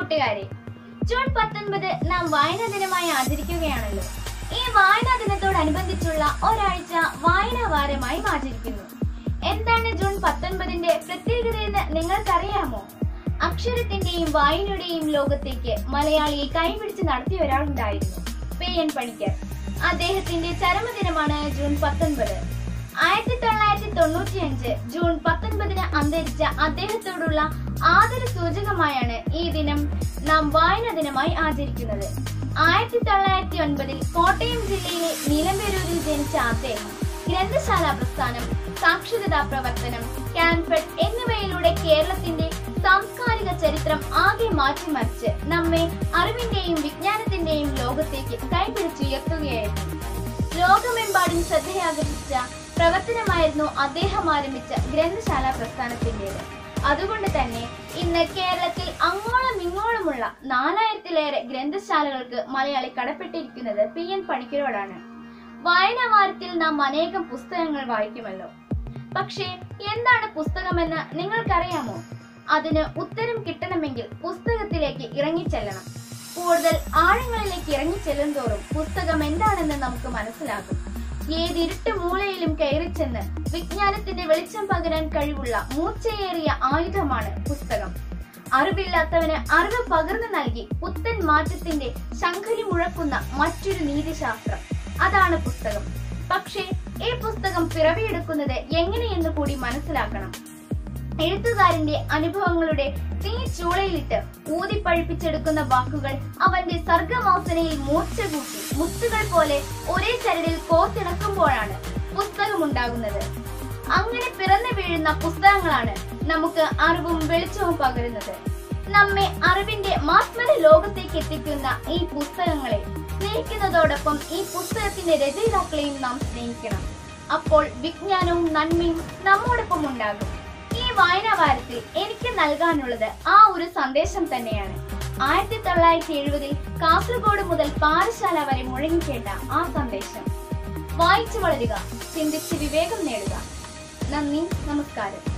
കൂട്ടുകാരെ ജൂൺ പത്തൊൻപത് നാം വായനാ ദിനമായി ആചരിക്കുകയാണല്ലോ ഈ വായനാ ദിനത്തോടനുബന്ധിച്ചുള്ള ഒരാഴ്ച വായനാ വാരമായും ആചരിക്കുന്നു എന്താണ് ജൂൺ പത്തൊൻപതിന്റെ പ്രത്യേകതയെന്ന് നിങ്ങൾക്കറിയാമോ അക്ഷരത്തിന്റെയും വായനയുടെയും ലോകത്തേക്ക് മലയാളിയെ കൈപിടിച്ച് നടത്തിയ ഒരാളുണ്ടായിരുന്നു പി എൻ പണിക്കർ അദ്ദേഹത്തിന്റെ ചരമദിനമാണ് ജൂൺ പത്തൊൻപത് ആയിരത്തി തൊള്ളായിരത്തി തൊണ്ണൂറ്റി അഞ്ച് ജൂൺ പത്തൊൻപതിന് അന്തരിച്ച അദ്ദേഹത്തോടുള്ള ആദര സൂചകമായാണ് ഈ ദിനം നാം വായന ദിനമായി ആചരിക്കുന്നത് ആയിരത്തി തൊള്ളായിരത്തി ഒൻപതിൽ കോട്ടയം ജില്ലയിലെ നീലംപേരൂരിൽ ജനിച്ച അദ്ദേഹം ഗ്രന്ഥശാല പ്രസ്ഥാനം സാക്ഷരതാ പ്രവർത്തനം ക്യാൻഫഡ് എന്നിവയിലൂടെ കേരളത്തിന്റെ സാംസ്കാരിക ചരിത്രം ആകെ മാറ്റിമറിച്ച് നമ്മെ അറിവിന്റെയും വിജ്ഞാനത്തിന്റെയും ലോകത്തേക്ക് കൈപിടിച്ചുയർത്തുകയായിരുന്നു ലോകമെമ്പാടും ശ്രദ്ധയാകർഷിച്ച പ്രവർത്തനമായിരുന്നു അദ്ദേഹം ആരംഭിച്ച ഗ്രന്ഥശാല പ്രസ്ഥാനത്തിന്റേത് അതുകൊണ്ട് തന്നെ ഇന്ന് കേരളത്തിൽ അങ്ങോളം ഇങ്ങോളമുള്ള നാലായിരത്തിലേറെ ഗ്രന്ഥശാലകൾക്ക് മലയാളി കടപ്പെട്ടിരിക്കുന്നത് പി എൻ പണിക്കരോടാണ് വായനാ വാരത്തിൽ നാം അനേകം പുസ്തകങ്ങൾ വായിക്കുമല്ലോ പക്ഷേ എന്താണ് പുസ്തകമെന്ന് നിങ്ങൾക്കറിയാമോ അതിന് ഉത്തരം കിട്ടണമെങ്കിൽ പുസ്തകത്തിലേക്ക് ഇറങ്ങിച്ചെല്ലണം കൂടുതൽ ആഴങ്ങളിലേക്ക് ഇറങ്ങിച്ചെല്ലും തോറും പുസ്തകം എന്താണെന്ന് നമുക്ക് മനസ്സിലാകും ഏതിരുട്ട് മൂലയിലും കയറിച്ചെന്ന് വിജ്ഞാനത്തിന്റെ വെളിച്ചം പകരാൻ കഴിവുള്ള മൂർച്ചയേറിയ ആയുധമാണ് പുസ്തകം അറിവില്ലാത്തവന് അറിവ് പകർന്നു നൽകി പുത്തൻ മാറ്റത്തിന്റെ ശംഖലി മുഴക്കുന്ന മറ്റൊരു നീതിശാസ്ത്രം അതാണ് പുസ്തകം പക്ഷേ ഈ പുസ്തകം പിറവിയെടുക്കുന്നത് എങ്ങനെയെന്ന് കൂടി മനസ്സിലാക്കണം എഴുത്തുകാരന്റെ അനുഭവങ്ങളുടെ തീ ചൂളയിലിട്ട് ഊതിപ്പഴിപ്പിച്ചെടുക്കുന്ന വാക്കുകൾ അവന്റെ സർഗവാസനയിൽ മൂർച്ച കൂട്ടി മുത്തുകൾ പോലെ ഒരേ ചരടിൽ കോത്തിണക്കുമ്പോഴാണ് പുസ്തകമുണ്ടാകുന്നത് അങ്ങനെ പിറന്നു വീഴുന്ന പുസ്തകങ്ങളാണ് നമുക്ക് അറിവും വെളിച്ചവും പകരുന്നത് നമ്മെ അറിവിന്റെ മാസ്മര ലോകത്തേക്ക് എത്തിക്കുന്ന ഈ പുസ്തകങ്ങളെ സ്നേഹിക്കുന്നതോടൊപ്പം ഈ പുസ്തകത്തിന്റെ രചയിതാക്കളെയും നാം സ്നേഹിക്കണം അപ്പോൾ വിജ്ഞാനവും നന്മയും നമ്മോടൊപ്പം ഉണ്ടാകും ഈ വായനാ വാരത്തിൽ എനിക്ക് നൽകാനുള്ളത് ആ ഒരു സന്ദേശം തന്നെയാണ് ആയിരത്തി തൊള്ളായിരത്തി എഴുപതിൽ കാസർഗോഡ് മുതൽ പാറശാല വരെ മുഴങ്ങിക്കേട്ട ആ സന്ദേശം വായിച്ചു വളരുക ചിന്തിച്ച് വിവേകം നേടുക നന്ദി നമസ്കാരം